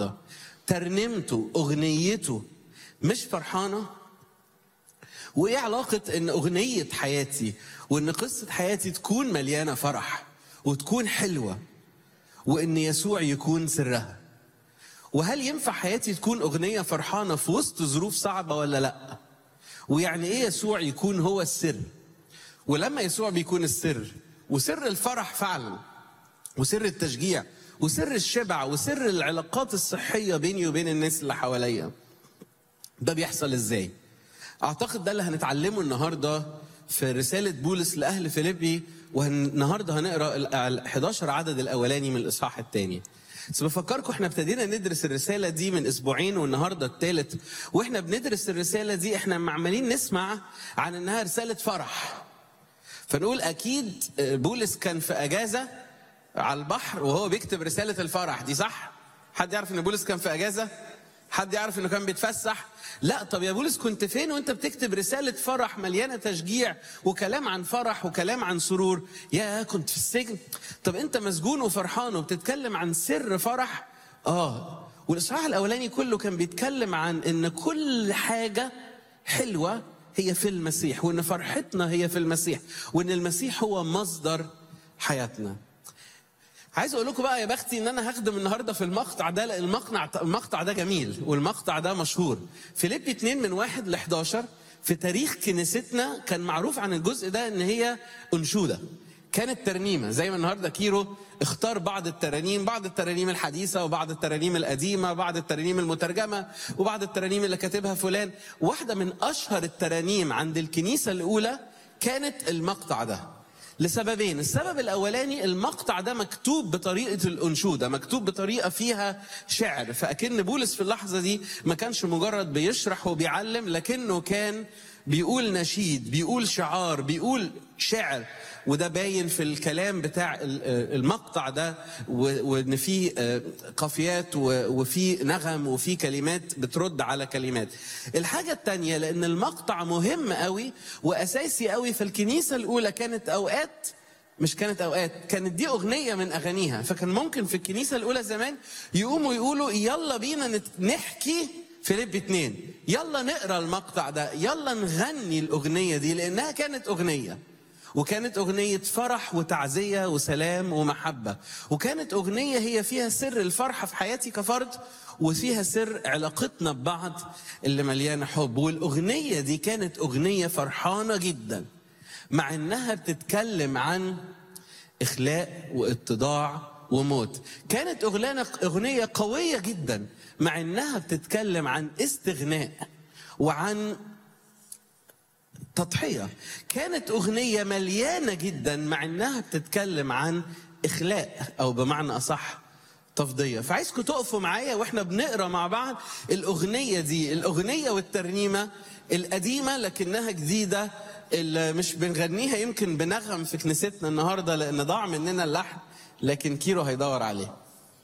النهارده ترنيمته اغنيته مش فرحانه وايه علاقه ان اغنيه حياتي وان قصه حياتي تكون مليانه فرح وتكون حلوه وان يسوع يكون سرها وهل ينفع حياتي تكون اغنيه فرحانه في وسط ظروف صعبه ولا لا ويعني ايه يسوع يكون هو السر ولما يسوع بيكون السر وسر الفرح فعلا وسر التشجيع وسر الشبع وسر العلاقات الصحيه بيني وبين الناس اللي حواليا ده بيحصل ازاي اعتقد ده اللي هنتعلمه النهارده في رساله بولس لاهل فيليبي والنهارده هنقرا ال 11 عدد الاولاني من الاصحاح الثاني بس بفكركم احنا ابتدينا ندرس الرساله دي من اسبوعين والنهارده الثالث واحنا بندرس الرساله دي احنا عمالين نسمع عن انها رساله فرح فنقول اكيد بولس كان في اجازه على البحر وهو بيكتب رساله الفرح دي صح حد يعرف ان بولس كان في اجازه حد يعرف انه كان بيتفسح لا طب يا بولس كنت فين وانت بتكتب رسالة فرح مليانة تشجيع وكلام عن فرح وكلام عن سرور يا كنت في السجن طب انت مسجون وفرحان وبتتكلم عن سر فرح اه والاصحاح الاولاني كله كان بيتكلم عن ان كل حاجة حلوة هي في المسيح وان فرحتنا هي في المسيح وان المسيح هو مصدر حياتنا عايز اقول لكم بقى يا بختي ان انا هخدم النهارده في المقطع ده لان المقطع المقطع ده جميل والمقطع ده مشهور فيليب 2 من 1 ل 11 في تاريخ كنيستنا كان معروف عن الجزء ده ان هي انشوده كانت ترنيمه زي ما النهارده كيرو اختار بعض الترانيم بعض الترانيم الحديثه وبعض الترانيم القديمه بعض الترانيم المترجمه وبعض الترانيم اللي كاتبها فلان واحده من اشهر الترانيم عند الكنيسه الاولى كانت المقطع ده لسببين السبب الاولاني المقطع ده مكتوب بطريقه الانشوده مكتوب بطريقه فيها شعر فاكن بولس في اللحظه دي ما كانش مجرد بيشرح وبيعلم لكنه كان بيقول نشيد بيقول شعار بيقول شعر وده باين في الكلام بتاع المقطع ده وان في قافيات وفي نغم وفي كلمات بترد على كلمات الحاجة التانية لأن المقطع مهم قوي وأساسي قوي في الكنيسة الأولى كانت أوقات مش كانت أوقات كانت دي أغنية من أغانيها فكان ممكن في الكنيسة الأولى زمان يقوموا يقولوا يلا بينا نحكي فيليب اتنين يلا نقرا المقطع ده يلا نغني الأغنية دي لأنها كانت أغنية وكانت أغنية فرح وتعزية وسلام ومحبة وكانت أغنية هي فيها سر الفرحة في حياتي كفرد وفيها سر علاقتنا ببعض اللي مليانة حب والأغنية دي كانت أغنية فرحانة جدا مع إنها بتتكلم عن إخلاء واتضاع وموت كانت أغنية قوية جدا مع إنها بتتكلم عن استغناء وعن تضحية كانت أغنية مليانة جدا مع إنها بتتكلم عن إخلاء أو بمعنى أصح تفضية فعايزكم تقفوا معايا وإحنا بنقرأ مع بعض الأغنية دي الأغنية والترنيمة القديمة لكنها جديدة اللي مش بنغنيها يمكن بنغم في كنيستنا النهاردة لأن ضاع مننا اللحن لكن كيرو هيدور عليه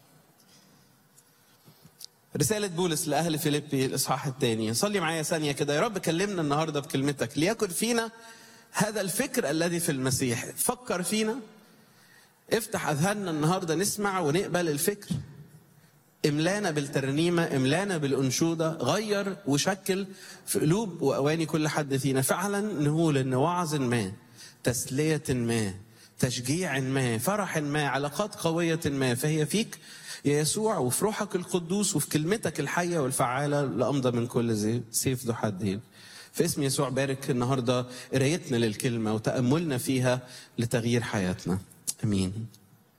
رسالة بولس لأهل فيليبي الإصحاح الثاني صلي معايا ثانية كده يا رب كلمنا النهاردة بكلمتك ليكن فينا هذا الفكر الذي في المسيح فكر فينا افتح أذهاننا النهاردة نسمع ونقبل الفكر املانا بالترنيمة املانا بالأنشودة غير وشكل في قلوب وأواني كل حد فينا فعلا نقول إن وعظ ما تسلية ما تشجيع ما فرح ما علاقات قوية ما فهي فيك يا يسوع وفي روحك القدوس وفي كلمتك الحية والفعالة لأمضى من كل سيف ذو حدين في اسم يسوع بارك النهاردة قرايتنا للكلمة وتأملنا فيها لتغيير حياتنا أمين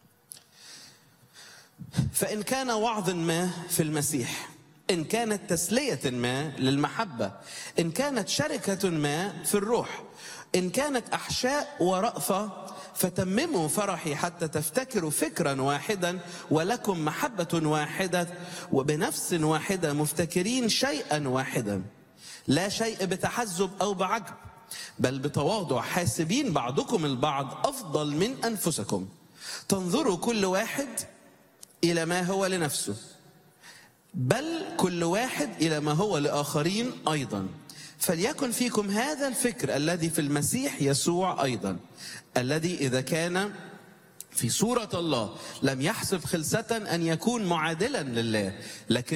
فإن كان وعظ ما في المسيح إن كانت تسلية ما للمحبة إن كانت شركة ما في الروح إن كانت أحشاء ورأفة فتمموا فرحي حتى تفتكروا فكرا واحدا ولكم محبة واحدة وبنفس واحدة مفتكرين شيئا واحدا لا شيء بتحزب أو بعجب بل بتواضع حاسبين بعضكم البعض أفضل من أنفسكم تنظروا كل واحد إلى ما هو لنفسه بل كل واحد إلى ما هو لآخرين أيضا فليكن فيكم هذا الفكر الذي في المسيح يسوع أيضا الذي إذا كان في صورة الله لم يحسب خلسة أن يكون معادلا لله لكن